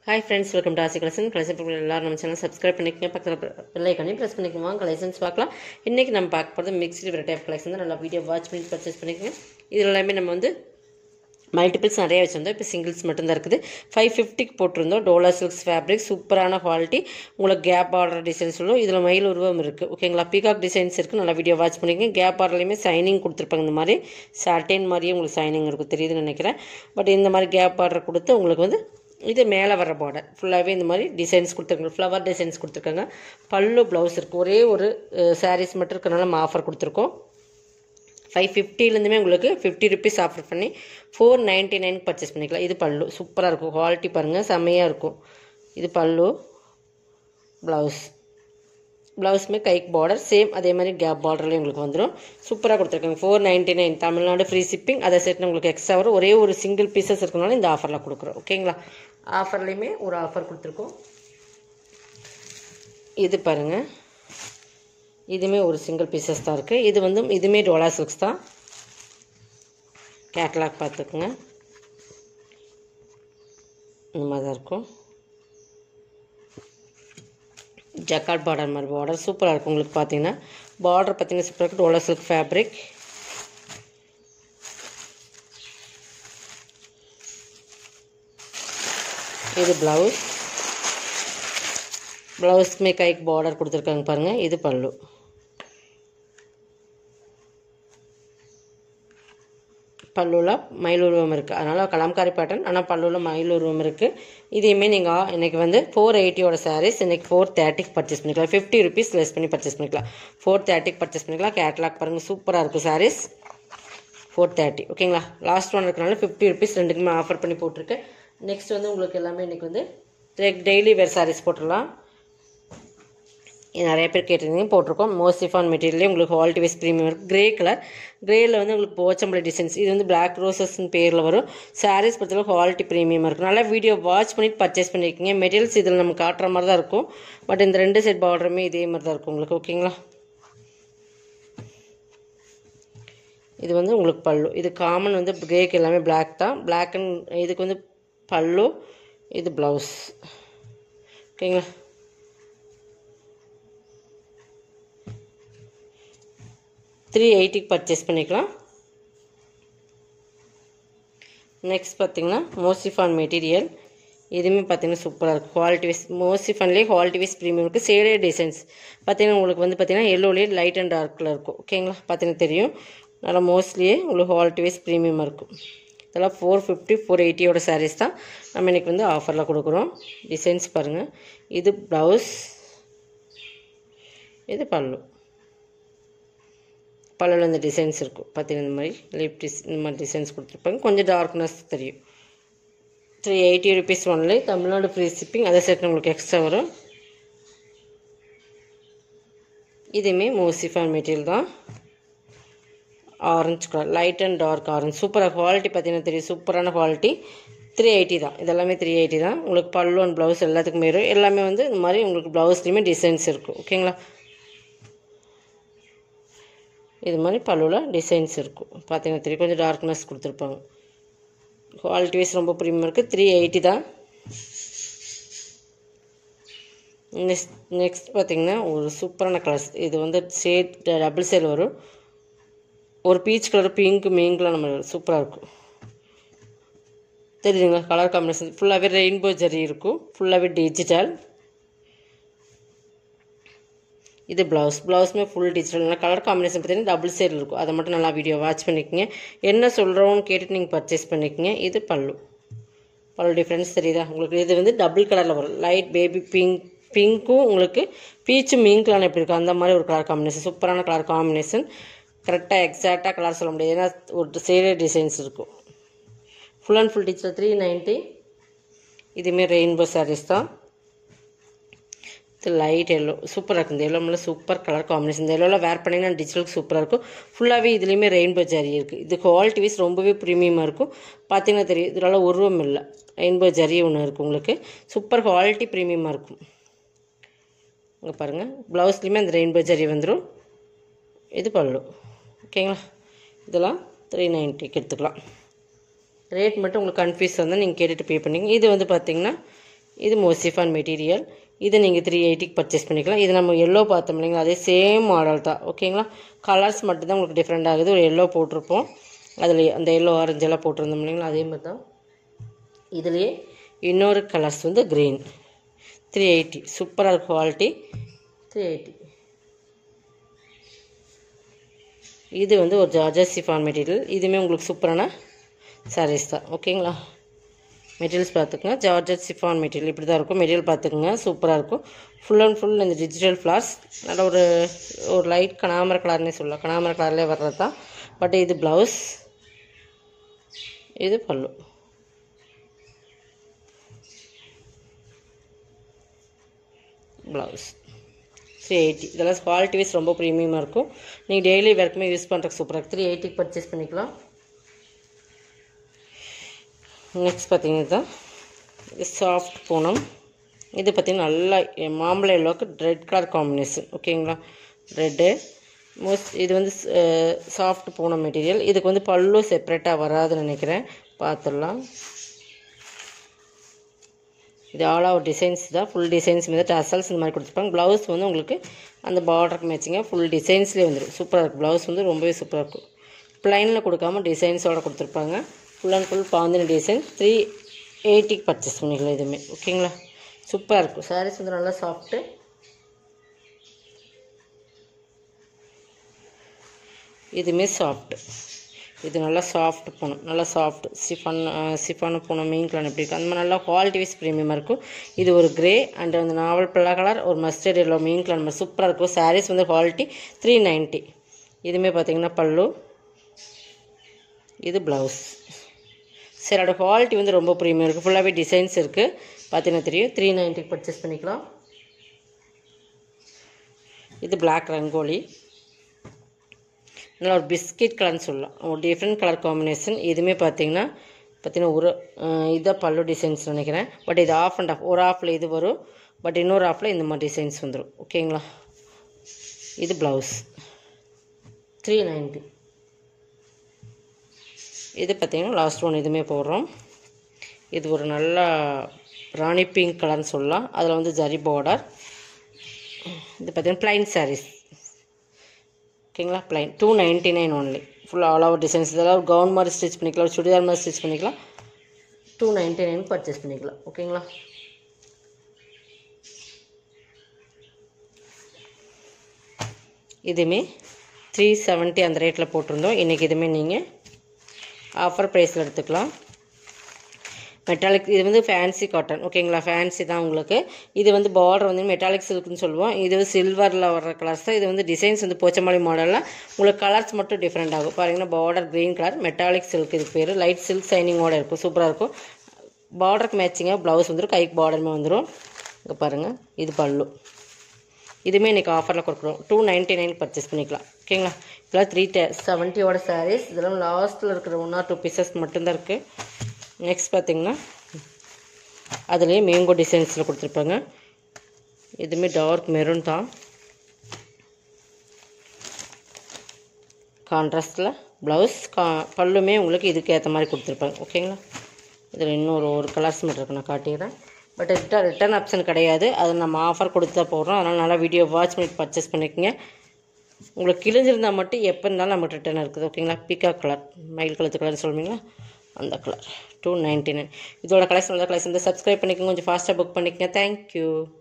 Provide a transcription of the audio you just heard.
hi friends welcome to Aasi collection collection people எல்லாரும் நம்ம channel subscribe பண்ணிக்கங்க பக்கத்தில் பெல் ஐக்கானே ப்ரெஸ் பண்ணிக்கோங்க வாங்க கலெக்ஷன்ஸ் பார்க்கலாம் இன்றைக்கி நம்ம பார்க்க போகிறது மிக்ஸ்டு வெரைட்டி ஆஃப் கலெக்ஷன் தான் நல்லா வீடியோ வாட்ச் பண்ணி பர்ச்சேஸ் பண்ணிக்கோங்க இதில் எல்லாமே நம்ம வந்து மல்டிபிள்ஸ் நிறைய வச்சுருந்தோம் இப்போ சிங்கிள்ஸ் மட்டும்தான் இருக்குது ஃபைவ் ஃபிஃப்டிக்கு போட்டிருந்தோம் டோலா சில்க்ஸ் ஃபேப்ரிக் சூப்பரான குவாலிட்டி உங்களுக்கு கேப் ஆர்டர் டிசைன்ஸ் சொல்லும் இதில் மயில் உருவம் இருக்குது ஓகேங்களா பீகாக் டிசைன்ஸ் இருக்குது நல்லா வீடியோ வாட்ச் பண்ணிக்கங்க கேப் ஆர்டர்லையுமே சைனிங் கொடுத்துருப்பாங்க இந்த மாதிரி சாட்டேன் மாதிரியே உங்களுக்கு சைனிங் இருக்கும் தெரியுதுன்னு நினைக்கிறேன் பட் இந்த மாதிரி கேப் ஆர்டர் கொடுத்து உங்களுக்கு வந்து இது மேலே வர பார்டர் ஃபுல்லாகவே இந்த மாதிரி டிசைன்ஸ் கொடுத்துருக்காங்க ஃப்ளவர் டிசைன்ஸ் கொடுத்துருக்காங்க பல்லு ப்ளவுஸ் இருக்குது ஒரே ஒரு சாரீஸ் மட்டும் இருக்கனால நம்ம ஆஃபர் கொடுத்துருக்கோம் ஃபைவ் ஃபிஃப்டிலேருந்துமே உங்களுக்கு ஃபிஃப்டி ருபீஸ் ஆஃபர் பண்ணி ஃபோர் நைன்ட்டி நைன் பர்ச்சேஸ் பண்ணிக்கலாம் இது பல்லு சூப்பராக இருக்கும் குவாலிட்டி பாருங்கள் செம்மையாக இருக்கும் இது பல்லு ப்ளவுஸ் ப்ளவுஸுமே கைக்கு பார்டர் சேம் அதே மாதிரி கேப் பார்டர்லேயும் உங்களுக்கு வந்துடும் சூப்பராக கொடுத்துருக்காங்க four ninety nine Tamil Nadu free shipping அதை செட் உங்களுக்கு எக்ஸ்ட்ரா வரும் ஒரே ஒரு சிங்கிள் பீசஸ் இருக்கனால இந்த ஆஃபரில் கொடுக்குறோம் ஓகேங்களா ஆஃபர்லேயுமே ஒரு ஆஃபர் கொடுத்துருக்கோம் இது பாருங்கள் இதுவுமே ஒரு சிங்கிள் பீசஸ் தான் இருக்குது இது வந்து இதுவுமே டோலா சில்க்ஸ் தான் கேட்லாக் பார்த்துக்குங்க இந்த மாதிரி தான் இருக்கும் ஜக்காட் பார்டர் மாதிரி பார்டர் சூப்பராக இருக்கும் உங்களுக்கு பார்த்தீங்கன்னா பார்டர் பார்த்தீங்கன்னா சூப்பராக இருக்கும் டோலா சில்க் ஃபேப்ரிக் இது ப்ளவுஸ் ப்ளவுஸ்க்குமே கைக்கு பார்டர் கொடுத்துருக்காங்க பாருங்கள் இது பல்லு பல்லுவில் மயில் உருவம் இருக்குது அதனால் கலாம்காரி பேட்டர்ன் ஆனால் பல்லுவில் மயில் உருவம் இருக்குது இதையுமே நீங்கள் இன்றைக்கி வந்து ஃபோர் எயிட்டியோட சாரீஸ் இன்றைக்கி ஃபோர் தேர்ட்டிக்கு பர்ச்சேஸ் பண்ணிக்கலாம் ஃபிஃப்டி ருபீஸ் லெஸ் பண்ணி பர்ச்சேஸ் பண்ணிக்கலாம் ஃபோர் தேர்ட்டிக்கு பர்ச்சேஸ் பண்ணிக்கலாம் கேட்லாக் பாருங்கள் சூப்பராக இருக்குது சாரீஸ் ஃபோர் தேர்ட்டி ஓகேங்களா லாஸ்ட் ஒன் இருக்கிறனால ஃபிஃப்டி ருபீஸ் ரெண்டுக்குமே ஆஃபர் பண்ணி போட்டிருக்கேன் நெக்ஸ்ட் வந்து உங்களுக்கு எல்லாமே இன்றைக்கி வந்து டெய்லி வேர் சாரீஸ் போட்டுடலாம் நிறைய பேர் கேட்டிருந்தீங்க போட்டிருக்கோம் மோஸ்டிஃபான் மெட்டீரியலே உங்களுக்கு குவாலிட்டி வைஸ் ப்ரீமியம் இருக்குது கிரே கலர் கிரேயில் வந்து உங்களுக்கு போச்சம்பளை டிசைன்ஸ் இது வந்து பிளாக் ரோசஸ்னு பேரில் வரும் சாரீஸ் பொறுத்தவரை குவாலிட்டி ப்ரீமியமாக இருக்கும் நல்லா வீடியோ வாட்ச் பண்ணிட்டு பர்ச்சேஸ் பண்ணியிருக்கீங்க மெட்டீரியல்ஸ் இதில் நம்ம காட்டுற மாதிரி தான் இருக்கும் பட் இந்த ரெண்டு செட் பார்டருமே இதே மாதிரி தான் இருக்கும் உங்களுக்கு ஓகேங்களா இது வந்து உங்களுக்கு பல்லு இது காமன் வந்து கிரேக்கு எல்லாமே பிளாக் தான் பிளாக் அண்ட் இதுக்கு வந்து பல்லு இது ப்ளவுஸ் ஓகேங்களா த்ரீ எயிட்டிக்கு பர்ச்சேஸ் பண்ணிக்கலாம் நெக்ஸ்ட் பார்த்தீங்கன்னா மோசிஃபான் மெட்டீரியல் இதுவுமே பார்த்தீங்கன்னா சூப்பராக இருக்கும் குவாலிட்டி வைஸ் மோசிஃபான்லேயே குவாலிட்டி வைஸ் ப்ரீமியம் இருக்குது சேடே டிசைன்ஸ் பார்த்தீங்கன்னா உங்களுக்கு வந்து பார்த்தீங்கன்னா எல்லோலேயே லைட் அண்ட் டார்க்கில் இருக்கும் ஓகேங்களா பார்த்தீங்கன்னா தெரியும் நல்லா மோஸ்ட்லியே உங்களுக்கு குவாலிட்டி வைஸ் ப்ரீமியமாக இருக்கும் இதெல்லாம் ஃபோர் ஃபிஃப்டி ஃபோர் எயிட்டியோட சாரீஸ் தான் நம்ம இன்றைக்கி வந்து ஆஃபரில் கொடுக்குறோம் டிசைன்ஸ் பாருங்கள் இது ப்ளவுஸ் இது பல்லு பல்லில் இந்த டிசைன்ஸ் இருக்கும் பார்த்தீங்கன்னா இந்த மாதிரி லிப் டிஸ் இந்த மாதிரி டிசைன்ஸ் கொடுத்துருப்பாங்க கொஞ்சம் டார்க்னஸ் தெரியும் three eighty rupees only Tamil Nadu free shipping அதை சேர்த்து உங்களுக்கு எக்ஸ்ட்ரா வரும் இதுவுமே மோசிஃபான் மெட்டீரியல் தான் orange colour light and dark orange சூப்பராக குவாலிட்டி பார்த்தீங்கன்னா தெரியும் சூப்பரான குவாலிட்டி த்ரீ எயிட்டி தான் இதெல்லாமே த்ரீ எயிட்டி தான் உங்களுக்கு பல்லு அண்ட் ப்ளவுஸ் எல்லாத்துக்குமே வரும் எல்லாமே வந்து இந்த மாதிரி உங்களுக்கு ப்ளவுஸ்லேயுமே டிசைன்ஸ் இருக்கும் ஓகேங்களா இது மாதிரி பல்லுவில் டிசைன்ஸ் இருக்கும் பார்த்தீங்கன்னா தெரியும் கொஞ்சம் டார்க்னஸ் கொடுத்துருப்பாங்க குவாலிட்டி வைஸ் ரொம்ப ப்ரீமியம் இருக்குது த்ரீ எயிட்டி தான் நெக்ஸ்ட் நெக்ஸ்ட் பார்த்திங்கன்னா ஒரு சூப்பரான கலர்ஸ் இது வந்து ஷேட் டபுள் சேல் வரும் ஒரு பீச் கலர் பிங்க் மீங்கில் நம்ம சூப்பராக இருக்கும் தெரியுதுங்களா கலர் காம்பினேஷன் ஃபுல்லாகவே ரெயின்போ ஜரி இருக்கும் ஃபுல்லாகவே டிஜிட்டல் இது ப்ளவுஸ் ப்ளவுஸுமே ஃபுல் டிஜிட்டல் நல்லா கலர் காம்பினேஷன் பார்த்தீங்கன்னா டபுள் சைடில் இருக்கும் அதை மட்டும் நல்லா வீடியோ வாட்ச் பண்ணிக்கோங்க என்ன சொல்கிறோன்னு கேட்டுட்டு நீங்கள் பர்ச்சேஸ் பண்ணிக்கோங்க இது பல்லு பல்லு டிஃப்ரென்ஸ் தெரியுதா உங்களுக்கு இது வந்து டபுள் கலரில் வரும் லைட் பேபி பிங்க் பிங்க்கும் உங்களுக்கு பீச்சும் மீங்க்லாம் எப்படி இருக்கும் அந்த மாதிரி ஒரு கலர் காம்பினேஷன் சூப்பரான கலர் காம்பினேஷன் கரெக்டாக எக்ஸாக்டாக கலர் சொல்ல முடியாது ஏன்னா ஒரு சைடே டிசைன்ஸ் இருக்கும் full and full digital three ninety இதுமாரி ரெயின்போ சாரீஸ் தான் இது லைட் எல்லோ சூப்பராக இருக்கும் இந்த எல்லோ சூப்பர் கலர் காம்பினேஷன் இந்த எல்லோவில் வேர் பண்ணிங்கன்னா டிஜிட்டலுக்கு சூப்பராக இருக்கும் ஃபுல்லாகவே இதுலேயுமே ரெயின்போ ஜரி இருக்குது இது குவாலிட்டி வைஸ் ரொம்பவே ப்ரீமியமாக இருக்கும் பார்த்தீங்கன்னா தெரியும் இதனால் உருவம் இல்லை ரெயின்போ ஜரி ஒன்று இருக்குது உங்களுக்கு சூப்பர் குவாலிட்டி ப்ரீமியமாக இருக்கும் இங்கே பாருங்கள் ப்ளவுஸ்லேயுமே அந்த ரெயின்போ ஜரி வந்துடும் இது பல்லு ஓகேங்களா இதெல்லாம் த்ரீ நைன்ட்டிக்கு எடுத்துக்கலாம் ரேட் மட்டும் உங்களுக்கு கன்ஃபியூஸ் வந்தால் நீங்கள் கேட்டுட்டு பே பண்ணிங்க இது வந்து பார்த்தீங்கன்னா இது மோசிஃபான் மெட்டீரியல் இது நீங்கள் த்ரீ எயிட்டிக்கு பர்ச்சேஸ் பண்ணிக்கலாம் இது நம்ம எல்லோ பார்த்தோம் இல்லைங்களா அதே சேம் மாடல் தான் ஓகேங்களா கலர்ஸ் மட்டும்தான் உங்களுக்கு டிஃப்ரெண்ட் ஆகுது ஒரு எல்லோ போட்டிருப்போம் அதில் அந்த எல்லோ ஆரஞ்சு எல்லாம் போட்டிருந்தோம் இல்லைங்களா அதே மாதிரி தான் இதுலேயே இன்னொரு கலர்ஸ் வந்து க்ரீன் த்ரீ எயிட்டி சூப்பராக இருக்கும் குவாலிட்டி த்ரீ எயிட்டி இது வந்து ஒரு ஜார்ஜஸ் சிஃபான் மெட்டீரியல் இதுவுமே உங்களுக்கு சூப்பரான சாரீஸ் தான் ஓகேங்களா மெட்டீரியல்ஸ் பார்த்துக்குங்க ஜார்ஜட் சிஃபான் மெட்டீரியல் இப்படி தான் இருக்கும் மெட்டீரியல் பார்த்துக்குங்க சூப்பராக இருக்கும் ஃபுல் அண்ட் ஃபுல் இந்த டிஜிட்டல் ஃப்ளார்ஸ் நல்ல ஒரு ஒரு லைட் கனாமர கலர்னே சொல்லலாம் கனாமர கலர்லேயே வர்றது தான் பட் இது ப்ளவுஸ் இது பல்லு ப்ளவுஸ் த்ரீ எயிட்டி இதெல்லாம் குவாலிட்டி வைஸ் ரொம்ப ப்ரீமியமாக இருக்கும் நீங்கள் டெய்லி வேர்க்குமே யூஸ் பண்ணுறதுக்கு சூப்பராக இருக்குது த்ரீ எயிட்டிக்கு பர்ச்சேஸ் பண்ணிக்கலாம் நெக்ஸ்ட் பார்த்தீங்கன்னா இது சாஃப்ட் பூனம் இது பார்த்திங்கன்னா நல்லா மாம்பழ எல்லோக்கு ரெட் கலர் காம்பினேஷன் ஓகேங்களா ரெட்டு மோஸ்ட் இது வந்து சாஃப்ட் பூனம் மெட்டீரியல் இதுக்கு வந்து பல்லு செப்ரேட்டாக வராதுன்னு நினைக்கிறேன் பார்த்துடலாம் இது ஆல் ஓவர் டிசைன்ஸ் தான் ஃபுல் டிசைன்ஸ் மீது டசல்ஸ் இந்த மாதிரி கொடுத்துருப்பாங்க ப்ளவுஸ் வந்து உங்களுக்கு அந்த பார்டருக்கு மேட்சிங்காக ஃபுல் டிசைன்ஸ்லேயே வந்துடும் சூப்பராக இருக்கும் ப்ளவுஸ் வந்து ரொம்பவே சூப்பராக இருக்கும் ப்ளைனில் கொடுக்காம டிசைன்ஸோடு கொடுத்துருப்பாங்க ஃபுல் அண்ட் ஃபுல் பாந்தின டிசைன் த்ரீ எயிட்டிக்கு பர்ச்சேஸ் பண்ணிக்கலாம் இதுவுமே ஓகேங்களா சூப்பராக இருக்கும் சாரீஸ் வந்து நல்லா சாஃப்ட்டு இதுவுமே சாஃப்ட்டு இது நல்லா சாஃப்ட் பூனம் நல்லா சாஃப்ட் சிஃபான் சிஃபான பூனம் மெயின் கலர் எப்படி இருக்கும் அந்த மாதிரி நல்லா குவாலிட்டி வைஸ் ப்ரீமியமாக இருக்கும் இது ஒரு கிரே அண்ட் வந்து நாவல் பிள்ளை கலர் ஒரு மஸ்டர்ட் எல்லோ மெயின் கலர் மாதிரி சூப்பராக இருக்கும் சாரீஸ் வந்து குவாலிட்டி த்ரீ நைன்ட்டி இதுவுமே பார்த்தீங்கன்னா பல்லு இது ப்ளவுஸ் சரி அதோட குவாலிட்டி வந்து ரொம்ப ப்ரீமியம் இருக்குது ஃபுல்லாகவே டிசைன்ஸ் இருக்குது பார்த்தீங்கன்னா தெரியும் த்ரீ நைன்ட்டிக்கு பர்ச்சேஸ் பண்ணிக்கலாம் இது பிளாக் ரங்கோலி நல்லா ஒரு பிஸ்கெட் கலர்னு சொல்லலாம் ஒரு டிஃப்ரெண்ட் கலர் காம்பினேஷன் இதுவுமே பார்த்தீங்கன்னா பார்த்தீங்கன்னா ஒரு இதான் பல்லு டிசைன்ஸ் நினைக்கிறேன் பட் இது ஆஃப் அண்ட் ஆஃப் ஒரு ஆஃபில் இது வரும் பட் இன்னொரு ஆஃபில் இந்த மாதிரி டிசைன்ஸ் வந்துடும் ஓகேங்களா இது ப்ளவுஸ் த்ரீ நைன்ட்டி இது பார்த்திங்கன்னா லாஸ்ட் ஒன் இதுவுமே போடுறோம் இது ஒரு நல்ல ராணி பிங்க் கலர்னு சொல்லலாம் அதில் வந்து ஜரி பார்டர் இது பார்த்திங்கன்னா ப்ளைன் சாரீஸ் ஓகேங்களா plain two ninety nine only full all over designs இதெல்லாம் ஒரு கவுன் மாதிரி ஸ்டிச் பண்ணிக்கலாம் ஒரு சுடிதார் மாதிரி ஸ்டிச் பண்ணிக்கலாம் டூ நைன்ட்டி நைன் பர்ச்சேஸ் பண்ணிக்கலாம் ஓகேங்களா இதுவுமே த்ரீ செவன்ட்டி அந்த ரேட்டில் போட்டிருந்தோம் இன்றைக்கி இதுவுமே நீங்கள் ஆஃபர் ப்ரைஸில் எடுத்துக்கலாம் மெட்டாலிக் இது வந்து ஃபேன்சி காட்டன் ஓகேங்களா ஃபேன்சி தான் உங்களுக்கு இது வந்து பார்டர் வந்து மெட்டாலிக் சில்க்னு சொல்லுவோம் இது வந்து சில்வரில் வர்ற கலர்ஸ் தான் இது வந்து டிசைன்ஸ் வந்து போச்சமல்லி மாடலில் உங்களுக்கு கலர்ஸ் மட்டும் டிஃப்ரெண்ட் ஆகும் பாருங்கன்னா border green colour metallic silk இது பேர் லைட் சில்க் சைனிங்கோட இருக்கும் சூப்பராக இருக்கும் பார்டருக்கு மேட்சிங்காக ப்ளவுஸ் வந்துடும் கைக்கு பார்டருமே வந்துடும் இங்கே பாருங்கள் இது பல்லு இதுவுமே இன்றைக்கி ஆஃபரில் கொடுக்குறோம் டூ நைன்ட்டி நைன் பர்ச்சேஸ் பண்ணிக்கலாம் ஓகேங்களா இப்போலாம் த்ரீ டே செவன்ட்டியோட சாரீஸ் இதெல்லாம் லாஸ்ட்டில் இருக்கிற ஒன் ஆர் டூ பீசஸ் மட்டும்தான் இருக்குது நெக்ஸ்ட் பார்த்திங்கன்னா அதுலேயே மேங்கோ டிசைன்ஸில் கொடுத்துருப்பாங்க இதுவுமே டார்க் மெரூன் தான் கான்ட்ராஸ்டில் ப்ளவுஸ் கா பல்லுமே உங்களுக்கு இதுக்கு ஏற்ற மாதிரி கொடுத்துருப்பாங்க ஓகேங்களா இதில் இன்னொரு ஒரு கலர்ஸ் மட்டும் இருக்கு நான் காட்டிடுறேன் பட் ரிட்டர்ன் ரிட்டர்ன் ஆப்ஷன் கிடையாது அது நம்ம ஆஃபர் கொடுத்து தான் போடுறோம் அதனால் நல்லா வீடியோ வாட்ச் பண்ணி பர்ச்சேஸ் பண்ணிக்கோங்க உங்களுக்கு கிழிஞ்சிருந்தால் மட்டும் எப்போ இருந்தாலும் நமக்கு ரிட்டர்ன் இருக்குது ஓகேங்களா பீக்கா கலர் மயில் கழுத்து கலர்னு சொல்லுவீங்களா அந்த கலர் டூ நைன்ட்டி நைன் இதோட கலெக்ஷன் கலெக்ஷன் வந்து சப்ஸ்கிரைப் பண்ணிக்கோங்க கொஞ்சம் ஃபாஸ்ட்டாக புக் பண்ணிக்கோங்க தேங்க்யூ